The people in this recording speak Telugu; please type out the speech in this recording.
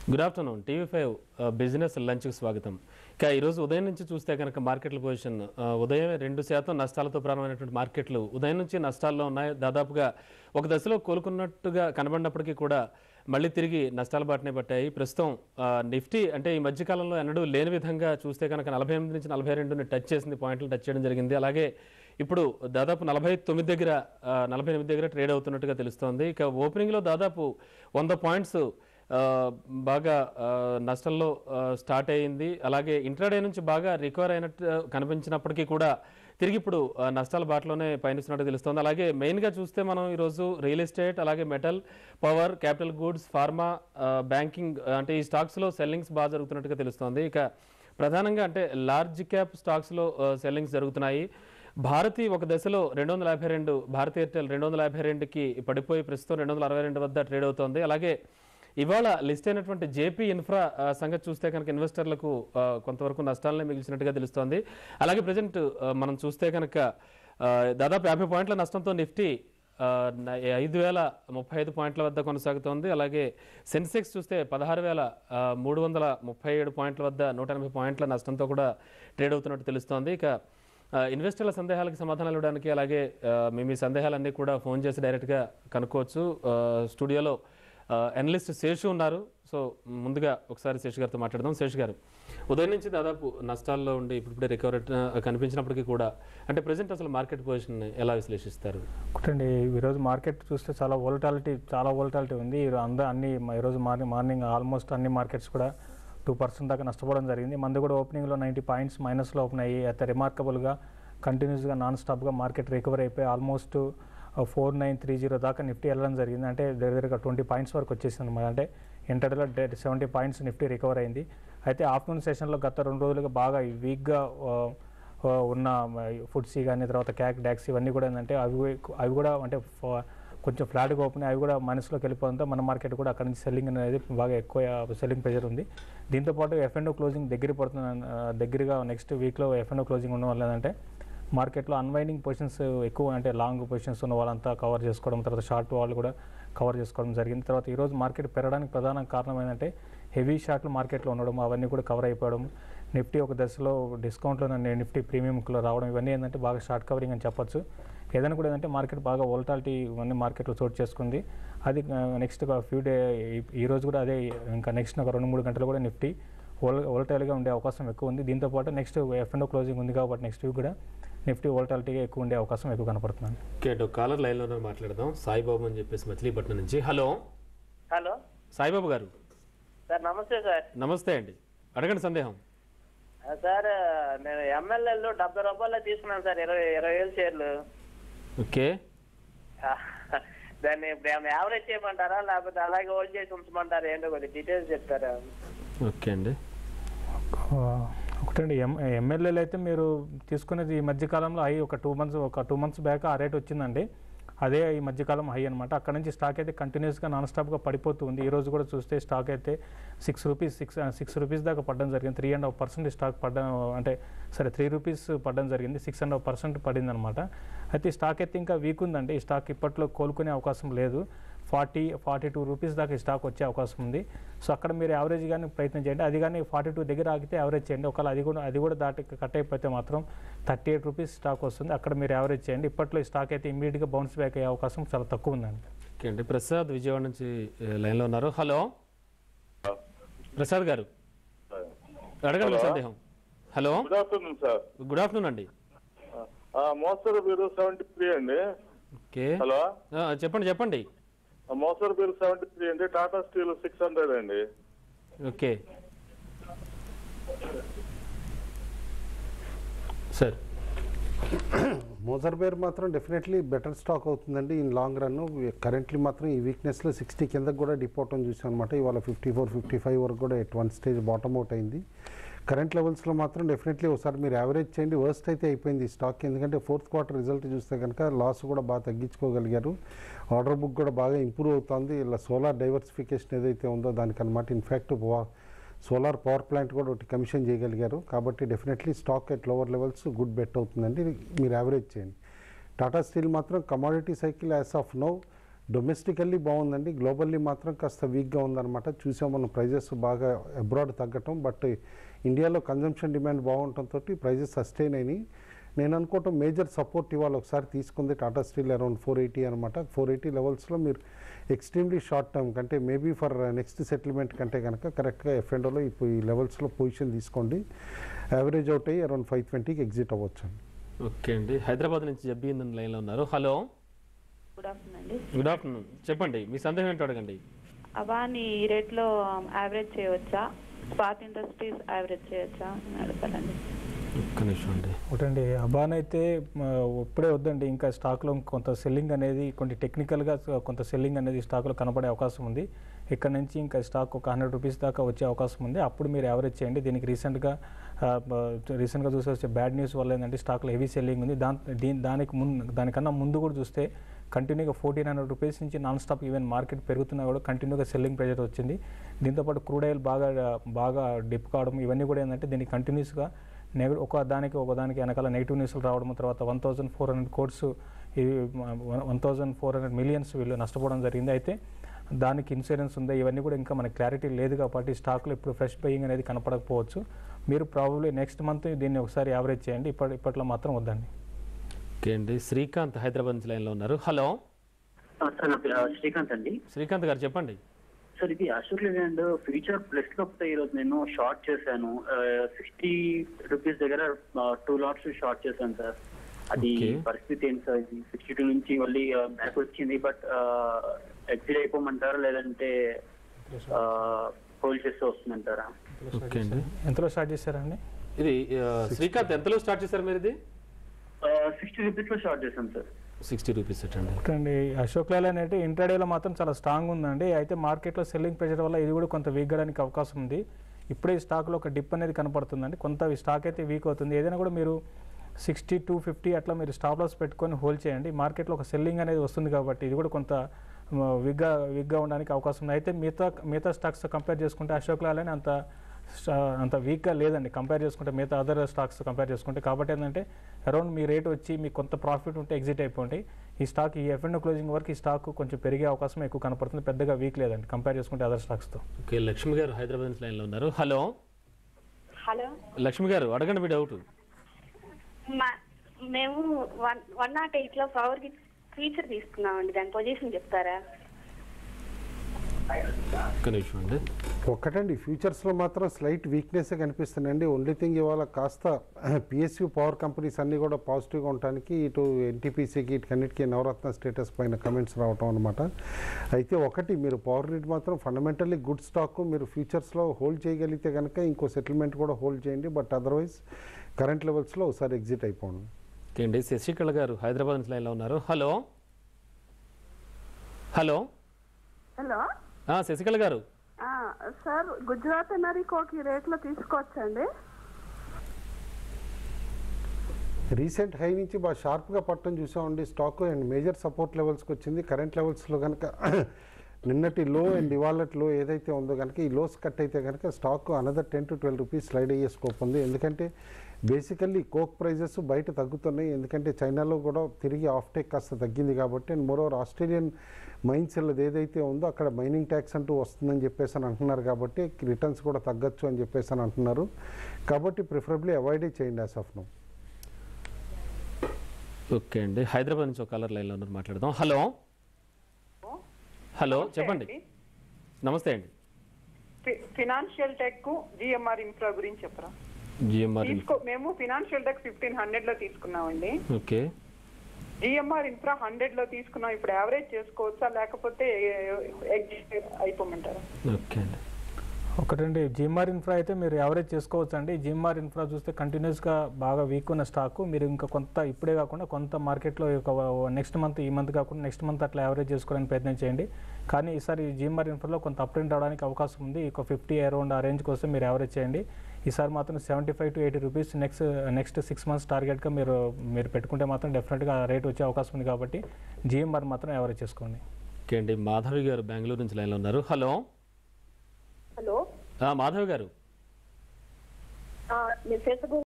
Good afternoon TV five business లంచ్కి స్వాగతం ఇక ఈరోజు ఉదయం నుంచి చూస్తే కనుక మార్కెట్ల పొజిషన్ ఆ, ఉదయం రెండు శాతం నష్టాలతో ప్రారంభమైనటువంటి మార్కెట్లు ఉదయం నుంచి నష్టాల్లో ఉన్నాయి దాదాపుగా ఒక దశలో కోలుకున్నట్టుగా కనబడినప్పటికీ కూడా మళ్ళీ తిరిగి నష్టాల బాటనే పట్టాయి ప్రస్తుతం ఆ, నిఫ్టీ అంటే ఈ మధ్యకాలంలో ఎన్నడూ లేని విధంగా చూస్తే కనుక నలభై ఎనిమిది నుంచి నలభై రెండుని టచ్ చేసింది పాయింట్లు టచ్ చేయడం జరిగింది అలాగే ఇప్పుడు దాదాపు నలభై తొమ్మిది దగ్గర ఆ, నలభై ఎనిమిది దగ్గర ట్రేడ్ అవుతున్నట్టుగా తెలుస్తోంది ఇక ఓపెనింగ్లో దాదాపు వంద పాయింట్స్ ఆ, బాగా ఆ, నష్టంలో ఆ, స్టార్ట్ అయ్యింది అలాగే ఇంట్రాడే నుంచి బాగా రికవర్ అయినట్టు కనిపించినప్పటికీ కూడా తిరిగి ఇప్పుడు ఆ, నష్టాల బాటలోనే పయనిస్తున్నట్టు తెలుస్తోంది అలాగే మెయిన్గా చూస్తే మనం ఈరోజు రియల్ ఎస్టేట్ అలాగే metal power capital goods pharma ఆ, బ్యాంకింగ్ ఆ, అంటే ఈ స్టాక్స్లో సెల్లింగ్స్ బాగా జరుగుతున్నట్టుగా తెలుస్తోంది ఇక ప్రధానంగా అంటే లార్జ్ క్యాప్ స్టాక్స్లో సెల్లింగ్స్ జరుగుతున్నాయి భారతి ఒక దశలో రెండు వందల యాభై రెండు భారతీ ఎయిర్టెల్ రెండు వందల యాభై రెండుకి పడిపోయి ప్రస్తుతం రెండు వందల అరవై రెండు వద్ద ట్రేడ్ అవుతోంది అలాగే ఇవాళ లిస్ట్ అయినటువంటి జేపీ ఇన్ఫ్రా ఆ, సంగతి చూస్తే కనుక ఇన్వెస్టర్లకు ఆ, కొంతవరకు నష్టాలనే మిగిల్చినట్టుగా తెలుస్తోంది అలాగే ప్రజెంట్ మనం చూస్తే కనుక ఆ, దాదాపు యాభై పాయింట్ల నష్టంతో నిఫ్టీ ఆ, న- ఐదు వేల ముప్పై ఐదు పాయింట్ల వద్ద కొనసాగుతోంది అలాగే సెన్సెక్స్ చూస్తే పదహారు వేల ఆ, మూడు వందల ముప్పై ఏడు పాయింట్ల వద్ద నూట ఎనభై పాయింట్ల నష్టంతో కూడా ట్రేడ్ అవుతున్నట్టు తెలుస్తోంది ఇక ఆ, ఇన్వెస్టర్ల సందేహాలకు సమాధానాలు ఇవ్వడానికి అలాగే ఆ, మీ మీ సందేహాలన్నీ కూడా ఫోన్ చేసి డైరెక్ట్గా కనుక్కోవచ్చు ఆ, స్టూడియోలో అనలిస్ట్ శేషు ఉన్నారు సో ముందుగా ఒకసారి శేషు గారితో మాట్లాడదాం శేషు గారు ఉదయం నుంచి దాదాపు నష్టాల్లో ఉండి ఇప్పుడిప్పుడే రికవర్ కనిపించినప్పటికీ కూడా అంటే ప్రజెంట్ అసలు మార్కెట్ పొజిషన్ ఎలా విశ్లేషిస్తారు ఒకటండి ఈరోజు మార్కెట్ చూస్తే చాలా వోలటాలిటీ చాలా వోలటాలిటీ ఉంది ఈరో- అందరూ అన్ని ఈరోజు మార్నింగ్ మార్నింగ్ ఆల్మోస్ట్ అన్ని మార్కెట్స్ కూడా టూ పర్సెంట్ దాకా నష్టపోవడం జరిగింది మంది కూడా ఓపెనింగ్లో నైంటీ పాయింట్స్ మైనస్లో ఓపెన్ అయ్యి అయితే రిమార్కబుల్గా కంటిన్యూస్గా నాన్ స్టాప్గా మార్కెట్ రికవర్ అయిపోయి almost four nine three zero దాకా నిఫ్టీ వెళ్ళడం జరిగింది అంటే దగ్గరగా ట్వంటీ పాయింట్స్ వరకు వచ్చేసింది అనమాట అంటే ఇంటర్లో సెవెంటీ పాయింట్స్ నిఫ్టీ రికవర్ అయింది అయితే ఆఫ్టర్నూన్ సెషన్లో గత రెండు రోజులుగా బాగా వీక్గా ఆ, ఉన్న ఫుడ్సీ కానీ తర్వాత క్యాక్ డాక్స్ ఇవన్నీ కూడా ఏంటంటే అవి అవి కూడా అంటే ఫ- కొంచెం ఫ్లాట్గా ఓపెన్ అయ్యి అవి కూడా మనసులోకి వెళ్ళిపోవడంతో మన మార్కెట్ కూడా అక్కడ నుంచి సెల్లింగ్ అనేది బాగా ఎక్కువ సెల్లింగ్ ప్రెజర్ ఉంది దీంతోపాటు ఎఫ్ అండ్ క్లోజింగ్ దగ్గర పడుతున్న ఆ, దగ్గరగా నెక్స్ట్ వీక్లో ఎఫ్ అండ్ క్లోజింగ్ ఉండడం వల్ల ఏంటంటే మార్కెట్లో అన్వైండింగ్ పొజిషన్స్ ఎక్కువ అంటే లాంగ్ పొజిషన్స్ ఉన్న వాళ్ళంతా కవర్ చేసుకోవడం తర్వాత షార్ట్ వాళ్ళు కూడా కవర్ చేసుకోవడం జరిగింది తర్వాత ఈరోజు మార్కెట్ పెరగడానికి ప్రధాన కారణం ఏంటంటే హెవీ షార్ట్లు మార్కెట్లో ఉండడం అవన్నీ కూడా కవర్ అయిపోవడం నిఫ్టీ ఒక దశలో డిస్కౌంట్లో నిఫ్టీ ప్రీమియంలో రావడం ఇవన్నీ ఏంటంటే బాగా షార్ట్ కవరింగ్ అని చెప్పొచ్చు ఏదైనా కూడా ఏంటంటే మార్కెట్ బాగా వోల్టాలిటీ ఇవన్నీ మార్కెట్లో చోటు చేసుకుంది అది నెక్స్ట్ ఒక ఫ్యూ డే ఈ రోజు కూడా అదే ఇంకా నెక్స్ట్ ఒక రెండు మూడు గంటలు కూడా నిఫ్టీ వోల్ వోల్టైల్గా ఉండే అవకాశం ఎక్కువ ఉంది దీంతోపాటు నెక్స్ట్ ఎఫ్ అండ్ క్లోజింగ్ ఉంది కాబట్టి నెక్స్ట్ వీక్ కూడా నిఫ్టీ వోల్టాలిటీగా ఎక్కువ ఉండే అవకాశం ఎక్కువ కనపడుతుంది ఓకే కాలర్ లైన్లో మాట్లాడదాం సాయిబాబు అని చెప్పేసి మచిలీపట్నం నుంచి హలో హలో సాయిబాబు గారు సార్ నమస్తే సార్ నమస్తే అండి అడగండి సందేహం ఆ, సార్ నేను ఎమ్మెల్యేలు డెబ్బై రూపాయలు తీసుకున్నాను సార్ ఇరవై ఇరవై వేలు షేర్లు ఓకే ఆ, దాన్ని ఇప్పుడు ఏమైనా యావరేజ్ చేయమంటారా లేకపోతే అలాగే హోల్డ్ చేసి ఉంచమంటారా ఏంటో కొద్దిగా డీటెయిల్స్ చెప్తారా ఓకే అండి ఆ, ఒకటండి ఎం ఎమ్మెల్యేలు అయితే మీరు తీసుకునేది ఈ మధ్యకాలంలో హై ఒక టూ మంత్స్ ఒక టూ మంత్స్ బ్యాక్ ఆ రేట్ వచ్చిందండి అదే ఈ మధ్యకాలం హై అనమాట అక్కడ నుంచి స్టాక్ అయితే కంటిన్యూస్గా నాన్ స్టాప్గా పడిపోతూ ఉంది ఈ రోజు కూడా చూస్తే స్టాక్ అయితే six rupees six six rupees దాకా పడడం జరిగింది three and half percent stock పడడం అంటే సరే త్రీ రూపీస్ పడడం జరిగింది సిక్స్ అండ్ హాఫ్ పర్సెంట్ పడింది అనమాట అయితే ఈ స్టాక్ అయితే ఇంకా వీక్ ఉందండి ఈ స్టాక్ ఇప్పట్లో కోలుకునే అవకాశం లేదు ఫార్టీ ఫార్టీ టూ రూపీస్ దాకా ఈ స్టాక్ వచ్చే అవకాశం ఉంది సో అక్కడ మీరు యావరేజ్ కానీ ప్రయత్నం చేయండి అది కానీ ఫార్టీ టూ దగ్గర ఆగితే యావరేజ్ చేయండి ఒకవేళ అది కూడా అది కూడా దాటి కట్ అయిపోతే మాత్రం థర్టీ ఎయిట్ రూపీస్ స్టాక్ వస్తుంది అక్కడ మీరు యావరేజ్ చేయండి ఇప్పట్లో ఈ స్టాక్ అయితే ఇమీడియట్గా బౌన్స్ బ్యాక్ అయ్యే అవకాశం చాలా తక్కువ ఉందండి ఓకే అండి ప్రసాద్ విజయవాడ నుంచి ఏ, లైన్లో ఉన్నారు హలో ప్రసాద్ గారు అడగండి మీ సందేహం hello good afternoon sir good afternoon అండి ఆ, మోస్తరు బిల్లు సెవెంటీ త్రీ అండి ఓకే హలో ఆ, చెప్పండి చెప్పండి ఆ, మోస్తరు బిల్లు సెవెంటీ త్రీ అండి టాటా స్టీల్ సిక్స్ హండ్రెడ్ అండి ఓకే సార్ మోజర్ బేర్ మాత్రం డెఫినెట్లీ బెటర్ స్టాక్ అవుతుందండి ఇన్ లాంగ్ రన్ కరెంట్లీ మాత్రం ఈ వీక్నెస్లో సిక్స్టీ కిందకు కూడా డిపోవటం చూసాం అనమాట ఇవాళ ఫిఫ్టీ ఫోర్ ఫిఫ్టీ ఫైవ్ వరకు కూడా at one stage bottom out అయింది కరెంట్ లెవెల్స్లో మాత్రం డెఫినెట్లీ ఒకసారి మీరు యావరేజ్ చేయండి వర్స్ట్ అయితే అయిపోయింది ఈ స్టాక్ ఎందుకంటే ఫోర్త్ క్వార్టర్ రిజల్ట్ చూస్తే కనుక లాస్ కూడా బాగా తగ్గించుకోగలిగారు ఆర్డర్ బుక్ కూడా బాగా ఇంప్రూవ్ అవుతుంది ఇలా సోలార్ డైవర్సిఫికేషన్ ఏదైతే ఉందో దానికి అనమాట ఇన్ఫ్యాక్ట్ సోలార్ పవర్ ప్లాంట్ కూడా ఒకటి కమిషన్ చేయగలిగారు కాబట్టి definitely stock at lower levels good bet అవుతుందండి మీరు యావరేజ్ చేయండి టాటా స్టీల్ మాత్రం commodity cycle as of now domestically బాగుందండి గ్లోబల్లీ మాత్రం కాస్త వీక్గా ఉందన్నమాట చూసాం మనం ప్రైజెస్ బాగా అబ్రాడ్ తగ్గటం బట్ ఇండియాలో కన్జంప్షన్ డిమాండ్ బాగుండటంతో ప్రైజెస్ సస్టైన్ అయినాయి నేను అనుకోవటం మేజర్ సపోర్ట్ ఇవాళ ఒకసారి తీసుకుంది Tata Steel around four eighty అనమాట ఫోర్ ఎయిటీ లెవెల్స్లో మీరు ఎక్స్ట్రీమ్లీ షార్ట్ టర్మ్ కంటే మేబీ ఫర్ నెక్స్ట్ సెటిల్మెంట్ కంటే కనుక కరెక్ట్గా ఎఫ్ఎండోలో ఇప్పుడు ఈ లెవెల్స్లో పొజిషన్ తీసుకోండి యావరేజ్ అవుట్ అయ్యి అరౌండ్ ఫైవ్ ట్వంటీకి ఎగ్జిట్ అవ్వచ్చు అండి ఓకే అండి హైదరాబాద్ నుంచి జబ్బీ లైన్లో ఉన్నారు హలో గుడ్ ఆఫ్టర్నూన్ అండి గుడ్ ఆఫ్టర్నూన్ చెప్పండి మీ సందేహం ఏంటో అడగండి అవాని ఈ రేట్లో యావరేజ్ చేయవచ్చా స్పాట్ ఇండస్ట్రీస్ యావరేజ్ చేయవచ్చా అని అడగాలండి ఒక్క నిమిషం అండి ఒకటండి అబాన్ అయితే మ, ఇప్పుడే వద్దండి ఇంకా స్టాక్లో కొంత సెల్లింగ్ అనేది కొన్ని టెక్నికల్గా కొంత సెల్లింగ్ అనేది స్టాక్లో కనపడే అవకాశం ఉంది ఇక్కడ నుంచి ఇంకా స్టాక్ ఒక హండ్రెడ్ రూపీస్ దాకా వచ్చే అవకాశం ఉంది అప్పుడు మీరు యావరేజ్ చేయండి దీనికి రీసెంట్గా రీసెంట్గా చూసి వచ్చే బ్యాడ్ న్యూస్ వల్ల ఏంటంటే స్టాక్లో హెవీ సెల్లింగ్ ఉంది దాని దీని దానికి ముందు దానికన్నా ముందు కూడా చూస్తే కంటిన్యూగా ఫోర్టీన్ హండ్రెడ్ రూపీస్ నుంచి నాన్ స్టాప్ ఈవెన్ మార్కెట్ పెరుగుతున్నా కూడా కంటిన్యూగా సెల్లింగ్ ప్రెజర్ వచ్చింది దీంతోపాటు క్రూడ్ ఆయిల్ బాగా బాగా డిప్ కావడం ఇవన్నీ కూడా ఏంటంటే దీనికి కంటిన్యూస్గా నెగ ఒక దానికి ఒక దానికి వెనకాల నెగిటివ్ న్యూస్లు రావడం తర్వాత వన్ థౌజండ్ ఫోర్ హండ్రెడ్ కోర్స్ ఇవి one thousand four hundred millions వీళ్ళు నష్టపోవడం జరిగింది అయితే దానికి ఇన్సూరెన్స్ ఉందా ఇవన్నీ కూడా ఇంకా మనకి క్లారిటీ లేదు కాబట్టి స్టాక్లో ఇప్పుడు ఫ్రెష్ బయింగ్ అనేది కనపడకపోవచ్చు మీరు ప్రాబబ్లీ నెక్స్ట్ మంత్ దీన్ని ఒకసారి యావరేజ్ చేయండి ఇప్పటి ఇప్పట్లో మాత్రం వద్దండి ఓకే అండి శ్రీకాంత్ హైదరాబాద్ నుంచి లైన్లో ఉన్నారు హలో ఆ, సార్ నా పేరు ఆ, శ్రీకాంత్ అండి శ్రీకాంత్ గారు చెప్పండి సార్ ఇది అశోక్ లేలాండ్ ఫ్యూచర్ ప్లస్ లో పోతే ఈరోజు నేను షార్ట్ చేశాను సిక్స్టీ రూపీస్ దగ్గర టూ లాట్స్ షార్ట్ చేశాను సార్ అది Okay. పరిస్థితి ఏంటి సార్ ఇది సిక్స్టీ టూ నుంచి మళ్ళీ బ్యాక్ వచ్చింది బట్ ఎగ్జిట్ అయిపోమంటారా లేదంటే హోల్డ్ చేస్తే వస్తుందంటారా ఓకే అండి ఎంతలో స్టార్ట్ చేశారండి ఇది ఆ, శ్రీకాంత్ ఎంతలో స్టార్ట్ చేశారు మీరు ఇది సిక్స్టీ రూపీస్ లో షార్ట్ చేశాను సార్ సిక్స్టీ రూపీస్ అండి ఒకటండి అశోక్ లేలాండ్ అంటే ఇంట్రాడేలో మాత్రం చాలా స్ట్రాంగ్ ఉందండి అయితే మార్కెట్లో సెల్లింగ్ ప్రెషర్ వల్ల ఇది కూడా కొంత వీక్ అవడానికి అవకాశం ఉంది ఇప్పుడే ఈ స్టాక్లో ఒక డిప్ అనేది కనపడుతుందండి కొంత ఈ స్టాక్ అయితే వీక్ అవుతుంది ఏదైనా కూడా మీరు సిక్స్టీ టూ ఫిఫ్టీ అట్లా మీరు స్టాప్ లాస్ పెట్టుకొని హోల్డ్ చేయండి మార్కెట్లో ఒక సెల్లింగ్ అనేది వస్తుంది కాబట్టి ఇది కూడా కొంత విగ్గా విగ్గా ఉండడానికి అవకాశం ఉంది అయితే మిగతా మిగతా స్టాక్స్ కంపేర్ చేసుకుంటే అశోక్ లేలాండ్ అంత స్టా- అంత వీక్గా లేదండి కంపేర్ చేసుకుంటే మిగతా అదర్ స్టాక్స్ కంపేర్ చేసుకుంటే కాబట్టి ఏంటంటే అరౌండ్ మీ రేట్ వచ్చి మీకు కొంత ప్రాఫిట్ ఉంటే ఎగ్జిట్ అయిపోండి ఈ స్టాక్ ఈ ఎఫ్ అండ్ క్లోజింగ్ వరకు ఈ స్టాక్ కొంచెం పెరిగే అవకాశం ఎక్కువ కనపడుతుంది పెద్దగా వీక్ లేదండి కంపేర్ చేసుకుంటే అదర్ స్టాక్స్తో ఓకే లక్ష్మి గారు హైదరాబాద్ నుంచి లైన్లో ఉన్నారు హలో హలో లక్ష్మి గారు అడగండి మీ డౌట్ మా- మేము వన్ వన్ నాట్ ఎయిట్ లో పవర్ కి ఫీచర్ తీసుకున్నామండి దాని పొజిషన్ చెప్తారా ఒక్క నిమిషం అండి ఒక్కటండి ఫ్యూచర్స్లో మాత్రం స్లైట్ వీక్నెస్ కనిపిస్తుందండి ఓన్లీ థింగ్ ఇవాళ కాస్త పిఎస్యూ పవర్ కంపెనీస్ అన్నీ కూడా పాజిటివ్గా ఉండటానికి ఇటు ఎన్టీపీసీకి ఇటుకన్నిటికీ నవరత్న స్టేటస్ పైన కమెంట్స్ రావటం అనమాట అయితే ఒకటి మీరు పవర్ గ్రిడ్ మాత్రం ఫండమెంటల్లీ గుడ్ స్టాక్ మీరు ఫ్యూచర్స్లో హోల్డ్ చేయగలిగితే కనుక ఇంకో సెటిల్మెంట్ కూడా హోల్డ్ చేయండి బట్ అదర్వైజ్ కరెంట్ లెవెల్స్లో ఒకసారి ఎగ్జిట్ అయిపోండి ఓకే అండి శశికళ గారు హైదరాబాద్ నుంచి లైన్లో ఉన్నారు హలో హలో హలో ఆ, శశికళ గారు ఆ, సార్ గుజరాత్ ఎనరికోకి రేట్లో తీసుకోవచ్చండి రీసెంట్ హై నుంచి బాగా షార్ప్గా పట్టడం చూసామండి స్టాక్ అండ్ మేజర్ సపోర్ట్ లెవెల్స్కి వచ్చింది కరెంట్ లెవెల్స్లో కనుక నిన్నటి లో అండ్ ఇవాళ లో ఏదైతే ఉందో కనుక ఈ లోస్ కట్ అయితే కనుక stock another ten to twelve rupees slide అయ్యే స్కోప్ ఉంది ఎందుకంటే బేసికల్లీ కోక్ ప్రైజెస్ బయట తగ్గుతున్నాయి ఎందుకంటే చైనాలో కూడా తిరిగి ఆఫ్ టేక్ కాస్త తగ్గింది కాబట్టి అండ్ మోరోవర్ ఆస్ట్రేలియన్ మైన్స్ ఏదైతే ఉందో అక్కడ మైనింగ్ ట్యాక్స్ అంటూ వస్తుందని చెప్పేసి అని అంటున్నారు కాబట్టి రిటర్న్స్ కూడా తగ్గచ్చు అని చెప్పేసి అని అంటున్నారు కాబట్టి ప్రిఫరబ్లీ అవాయిడే చేయండి యాజ్ ఆఫ్ నో ఓకే అండి హైదరాబాద్ నుంచి ఒక కలర్ లైన్లో ఉన్నారు మాట్లాడదాం హలో హలో చెప్పండి నమస్తే అండి ఫినాన్షియల్ టెక్ జిఎంఆర్ ఇన్ఫ్రా గురించి చెప్పరా జిఎంఆర్ తీసుకో మేము ఫినాన్షియల్ టెక్ ఫిఫ్టీన్ హండ్రెడ్ లో తీసుకున్నామండి ఓకే జిఎంఆర్ ఇన్ఫ్రా హండ్రెడ్ లో తీసుకున్నాం ఇప్పుడు యావరేజ్ చేసుకోవచ్చా లేకపోతే ఎగ్జిట్ అయిపోమంటారా ఓకే అండి ఒకటండి జిమ్ఆర్ ఇన్ఫ్రా అయితే మీరు యావరేజ్ చేసుకోవచ్చు అండి జిమ్ఆర్ ఇన్ఫ్రా చూస్తే కంటిన్యూస్గా బాగా వీక్ ఉన్న స్టాక్ మీరు ఇంకా కొంత ఇప్పుడే కాకుండా కొంత మార్కెట్లో నెక్స్ట్ మంత్ ఈ మంత్ కాకుండా నెక్స్ట్ మంత్ అట్లా యావరేజ్ చేసుకోవడానికి ప్రయత్నం చేయండి కానీ ఈసారి జిమ్ఆర్ ఇన్ఫ్రాలో కొంత అప్ ట్రెండ్ రావడానికి అవకాశం ఉంది ఒక ఫిఫ్టీ అరౌండ్ ఆ రేంజ్ కోసం మీరు యావరేజ్ చేయండి ఈసారి మాత్రం seventy five to eighty rupees next next six months టార్గెట్గా మీరు మీరు పెట్టుకుంటే మాత్రం డెఫినెట్గా రేట్ వచ్చే అవకాశం ఉంది కాబట్టి జిఎంఆర్ మాత్రం యావరేజ్ చేసుకోండి ఓకే అండి మాధవి గారు బెంగళూరు నుంచి లైన్లో ఉన్నారు హలో హలో ఆ, మాధవి గారు మీరు ఫేస్బుక్